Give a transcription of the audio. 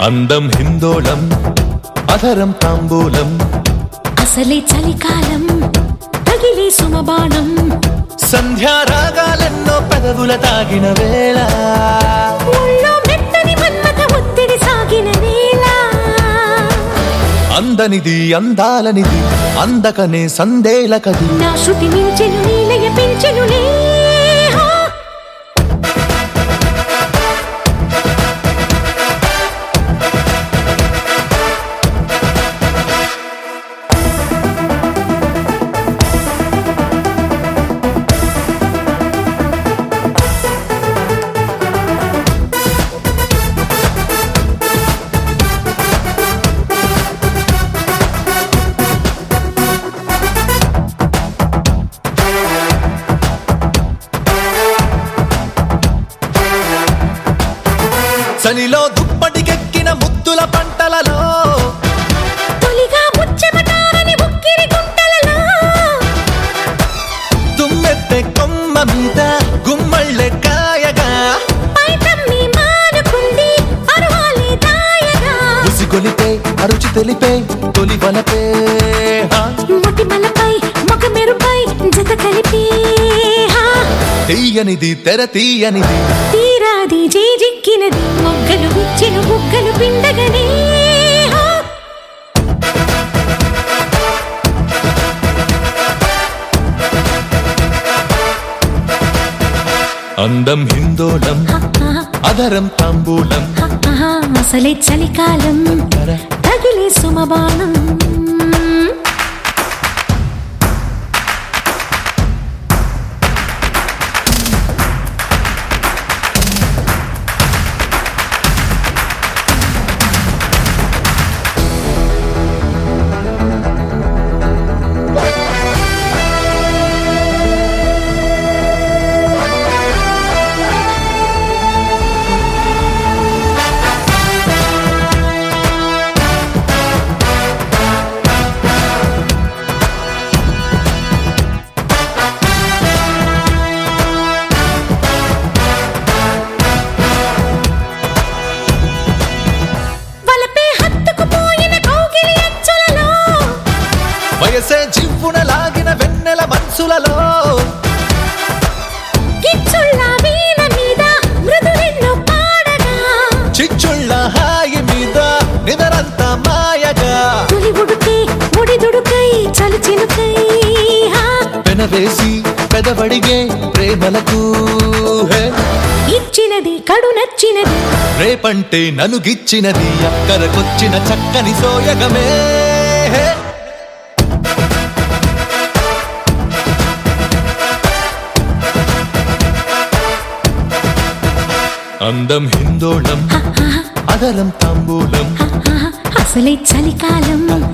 అందం హిందోళం అధరం తాంబూలం అసలే చలికాలం తగిలే సుమబాణం సంధ్యారాగాలెన్నో పెదవుల తాగిన వేళ ఒళ్ళో మెత్తని మన్మథ ఒత్తిడి సాగిన వేళ అందనిది అందాలనిది అందకనే సందేల కది నా శృతి మించెను నీలయ పెంచెను నేహా. చలిలో దుప్పటికెక్కిన ముద్దుల పంటలలో తొలిగా ముచ్చెమటారని ఉక్కిరి గుంటలలో తుమ్మెత్తే కొమ్మ మీద గుమ్మళ్ళె కాయగా పైటమ్మి మానుకుంది పర్వాలే దాయగా ఉసిగొలిపే అరుచి తెలిపే తొలి వలపే హా. మొటిమలపై మొగ మెరుపై జత కలిపి హా. తీయనిది తెర తీయనిది తీరాది జేజిక్కినది మొగ్గలు గుచ్చెను బుగ్గలు పిండగనే హా. అందం హిందోళం అధరం తాంబూలం ఆహా, అసలే చలికాలం తగిలే సుమబాణం వలపే హత్తుకుపోయిన కౌగిలి అంచులలో వయసే జివ్వున లాగిన వెన్నెల మనసులలో కిచ్చుళ్ళ వీణ మీద మృదులెన్నో పాడగా చిచ్చుళ్ళ హాయి మీద నిదరంత మాయగా తొలి ఉడుకే ఒడిదుడుకై చలి చినుకై హా. పెనవేసి పెదవడిగే ప్రేమలకు హే. ఇచ్చినది కడు నచ్చినది రేపంటే నన్ను గిచ్చినది అక్కరకొచ్చిన చక్కని సోయగమే హే. అందం హిందోళం అదరం తాంబూలం ఆహా, అసలే చలికాలం